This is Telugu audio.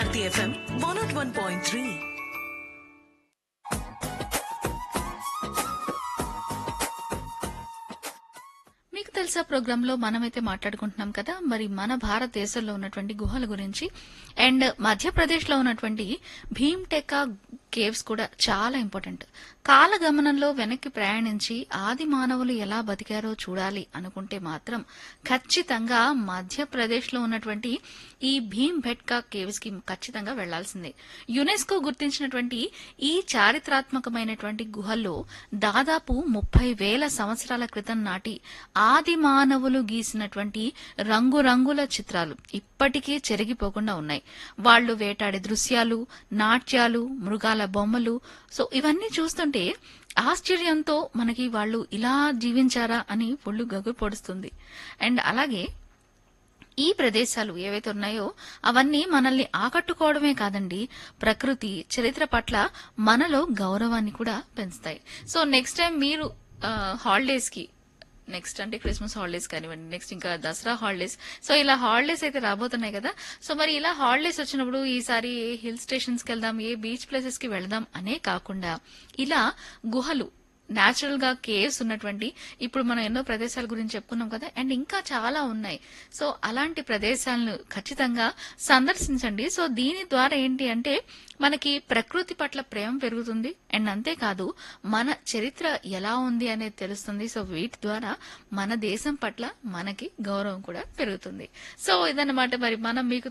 Bharati FM one nought one point three మీకు తెలుసా ప్రోగ్రామ్ లో మనమైతే మాట్లాడుకుంటున్నాం కదా మరి మన భారతదేశంలో ఉన్నటువంటి గుహల గురించి అండ్ మధ్యప్రదేశ్ లో ఉన్నటువంటి భీమ్టెకా కేవ్స్ కూడా చాలా ఇంపార్టెంట్ కాలగమనంలో వెనక్కి ప్రయాణించి ఆది మానవులు ఎలా బతికారో చూడాలి అనుకుంటే మాత్రం ఖచ్చితంగా మధ్యప్రదేశ్ లో ఉన్నటువంటి ఈ భీమ్ భెట్కా కేవ్స్ కి ఖచ్చితంగా వెళ్లాల్సిందే యునెస్కో గుర్తించినటువంటి ఈ చారిత్రాత్మకమైనటువంటి గుహల్లో దాదాపు ముప్పై వేల సంవత్సరాల క్రితం నాటి ఆది మానవులు గీసినటువంటి రంగురంగుల చిత్రాలు ఇప్పటికీ చెరిగిపోకుండా ఉన్నాయి వాళ్ళు వేటాడే దృశ్యాలు నాట్యాలు మృగాల బొమ్మలు సో ఇవన్నీ చూస్తుంటే ఆశ్చర్యంతో మనకి వాళ్ళు ఇలా జీవించారా అని ఒళ్ళు గగ్గు పొడుస్తుంది అండ్ అలాగే ఈ ప్రదేశాలు ఏవైతే ఉన్నాయో అవన్నీ మనల్ని ఆకట్టుకోవడమే కాదండి ప్రకృతి చరిత్ర పట్ల మనలో గౌరవాన్ని కూడా పెంచుతాయి సో నెక్స్ట్ టైం మీరు హాలిడేస్ కి నెక్స్ట్ అంటే క్రిస్మస్ హాలిడేస్ కానివ్వండి నెక్స్ట్ ఇంకా దసరా హాలిడేస్ సో ఇలా హాలిడేస్ అయితే రాబోతున్నాయి కదా సో మరి ఇలా హాలిడేస్ వచ్చినప్పుడు ఈసారి ఏ హిల్ స్టేషన్స్ కి వెళ్దాం ఏ బీచ్ ప్లేసెస్ కి వెళ్దాం అనే కాకుండా ఇలా గుహలు న్యాచురల్ గా కేవ్స్ ఉన్నటువంటి ఇప్పుడు మనం ఎన్నో ప్రదేశాల గురించి చెప్పుకున్నాం కదా అండ్ ఇంకా చాలా ఉన్నాయి సో అలాంటి ప్రదేశాలను ఖచ్చితంగా సందర్శించండి సో దీని ద్వారా ఏంటి అంటే మనకి ప్రకృతి పట్ల ప్రేమ పెరుగుతుంది అండ్ అంతేకాదు మన చరిత్ర ఎలా ఉంది అనేది తెలుస్తుంది సో వీటి ద్వారా మన దేశం పట్ల మనకి గౌరవం కూడా పెరుగుతుంది సో ఇదన్నమాట మరి మనం మీకు